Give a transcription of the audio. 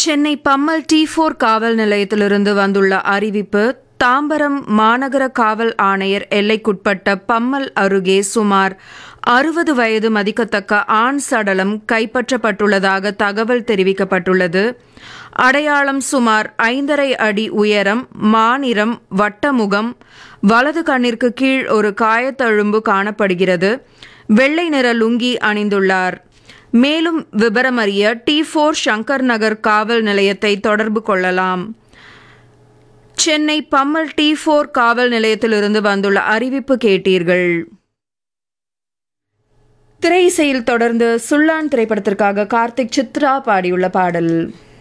Chennai Pammal D four காவல் நிலையத்திலிருந்து வந்துள்ள அறிவிப்பு தாம்பரம் மாநகர காவல் ஆணையர் எல்லைக்குட்பட்ட பம்மல் அருகே சுமார் அறுபது வயது மதிக்கத்தக்க ஆண் சடலம் கைப்பற்றப்பட்டுள்ளதாக தகவல் தெரிவிக்கப்பட்டுள்ளது அடையாளம் சுமார் ஐந்தரை அடி உயரம் மாநிறம் வட்டமுகம் வலது கண்ணிற்கு கீழ் ஒரு காயத்தழும்பு காணப்படுகிறது வெள்ளை நிற லுங்கி அணிந்துள்ளார் மேலும் விவரமறிய டி ஃபோர் சங்கர் நகர் காவல் நிலையத்தை தொடர்பு கொள்ளலாம் சென்னை பம்மல் டி ஃபோர் காவல் நிலையத்திலிருந்து வந்துள்ள அறிவிப்பு கேட்டீர்கள் திரை இசையில் தொடர்ந்து சுல்லான் திரைப்படத்திற்காக கார்த்திக் சித்ரா பாடியுள்ள பாடல்